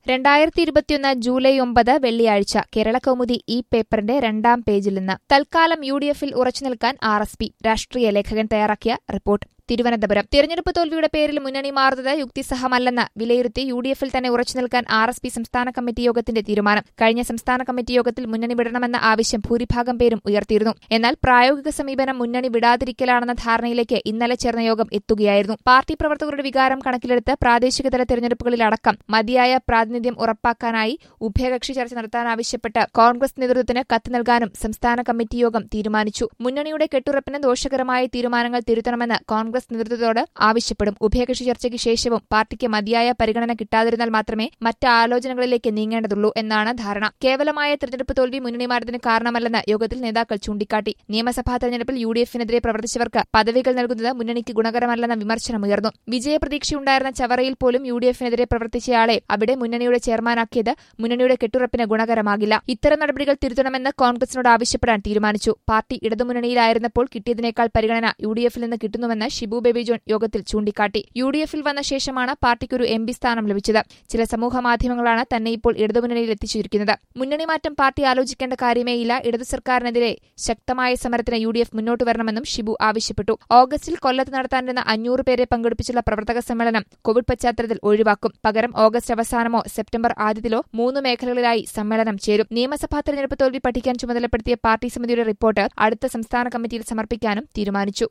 രണ്ടായിരത്തി ഇരുപത്തിയൊന്ന് ജൂലൈ ഒമ്പത് വെള്ളിയാഴ്ച കേരള കൗമുദി ഈ പേപ്പറിന്റെ രണ്ടാം പേജിൽ നിന്ന് തൽക്കാലം യു ഡി എഫിൽ ഉറച്ചുനിൽക്കാൻ ആർ എസ് പി രാഷ്ട്രീയ ലേഖകൻ തയ്യാറാക്കിയ റിപ്പോർട്ട് തിരുവനന്തപുരം തിരഞ്ഞെടുപ്പ് തോൽവിയുടെ പേരിൽ മുന്നണി മാറുന്നത് യുക്തിസഹമല്ലെന്ന് വിലയിരുത്തി യു ഡി എഫിൽ തന്നെ ഉറച്ചുനിൽക്കാൻ ആർ എസ് പി സംസ്ഥാന കമ്മിറ്റി യോഗത്തിന്റെ തീരുമാനം കഴിഞ്ഞ സംസ്ഥാന കമ്മിറ്റി യോഗത്തിൽ മുന്നണി വിടണമെന്ന ആവശ്യം ഭൂരിഭാഗം പേരും ഉയർത്തിയിരുന്നു എന്നാൽ പ്രായോഗിക സമീപനം മുന്നണി വിടാതിരിക്കലാണെന്ന ധാരണയിലേക്ക് ഇന്നലെ ചേർന്ന യോഗം എത്തുകയായിരുന്നു പാർട്ടി പ്രവർത്തകരുടെ വികാരം കണക്കിലെടുത്ത് പ്രാദേശികതല തിരഞ്ഞെടുപ്പുകളിലടക്കം മതിയായ പ്രാതിനിധ്യം ഉറപ്പാക്കാനായി ഉഭയകക്ഷി ചർച്ച നടത്താനാവശ്യപ്പെട്ട് കോൺഗ്രസ് നേതൃത്വത്തിന് കത്ത് നൽകാനും സംസ്ഥാന കമ്മിറ്റി യോഗം തീരുമാനിച്ചു മുന്നണിയുടെ കെട്ടുറപ്പിന് ദോഷകരമായ തീരുമാനങ്ങൾ തിരുത്തണമെന്ന് കോൺഗ്രസ് നേതൃത്വത്തോട് ആവശ്യപ്പെടും ഉഭയകക്ഷി ചർച്ചയ്ക്ക് ശേഷവും പാർട്ടിക്ക് മതിയായ പരിഗണന കിട്ടാതിരുന്നാൽ മാത്രമേ മറ്റ് ആലോചനകളിലേക്ക് നീങ്ങേണ്ടതുള്ളൂ എന്നാണ് ധാരണ കേവലമായ തെരഞ്ഞെടുപ്പ് തോൽവി മുന്നണി മാറ്റത്തിന് കാരണമല്ലെന്ന് യോഗത്തിൽ നേതാക്കൾ ചൂണ്ടിക്കാട്ടി നിയമസഭാ തെരഞ്ഞെടുപ്പിൽ യു ഡി എഫിനെതിരെ പ്രവർത്തിച്ചവർക്ക് പദവികൾ നൽകുന്നത് മുന്നണിക്ക് ഗുണകരമല്ലെന്ന വിമർശനമുയർന്നു വിജയപ്രതീക്ഷയുണ്ടായിരുന്ന ചവറയിൽ പോലും യു ഡി എഫിനെതിരെ പ്രവർത്തിച്ചയാളെ അവിടെ മുന്നണിയുടെ ചെയർമാനാക്കിയത് മുന്നണിയുടെ കെട്ടുറപ്പിന് ഗുണകരമാകില്ല ഇത്തരം നടപടികൾ തിരുത്തണമെന്ന് കോൺഗ്രസിനോട് ആവശ്യപ്പെടാൻ തീരുമാനിച്ചു പാർട്ടി ഇടതുമുന്നണിയിലായിരുന്നപ്പോൾ കിട്ടിയതിനേക്കാൾ പരിഗണന യു ഡി എഫിൽ നിന്ന് കിട്ടുന്നുവെന്ന് ഷിബു ബേബി ജോൺ യോഗത്തിൽ ചൂണ്ടിക്കാട്ടി യു ഡി എഫിൽ വന്ന ശേഷമാണ് പാർട്ടിക്കൊരു എം പി സ്ഥാനം ലഭിച്ചത് ചില സമൂഹ മാധ്യമങ്ങളാണ് തന്നെ ഇപ്പോൾ ഇടതുമുന്നണിയിൽ എത്തിച്ചിരിക്കുന്നത് മുന്നണി മാറ്റം പാർട്ടി ആലോചിക്കേണ്ട കാര്യമേയില്ല ഇടതു സർക്കാരിനെതിരെ ശക്തമായ സമരത്തിന് യു ഡി എഫ് മുന്നോട്ട് വരണമെന്നും ഷിബു ആവശ്യപ്പെട്ടു ഓഗസ്റ്റിൽ കൊല്ലത്ത് നടത്താനിരുന്ന അഞ്ഞൂറ് പേരെ പങ്കെടുപ്പിച്ചുള്ള പ്രവർത്തക സമ്മേളനം കോവിഡ് പശ്ചാത്തലത്തിൽ ഒഴിവാക്കും പകരം ഓഗസ്റ്റ് അവസാനമോ സെപ്റ്റംബർ ആദ്യത്തിലോ മൂന്ന് മേഖലകളിലായി സമ്മേളനം ചേരും നിയമസഭാ തെരഞ്ഞെടുപ്പ് തോൽവി പഠിക്കാൻ ചുമതലപ്പെടുത്തിയ പാർട്ടി സമിതിയുടെ റിപ്പോർട്ട് അടുത്ത സംസ്ഥാന കമ്മിറ്റിയിൽ സമർപ്പിക്കാനും തീരുമാനിച്ചു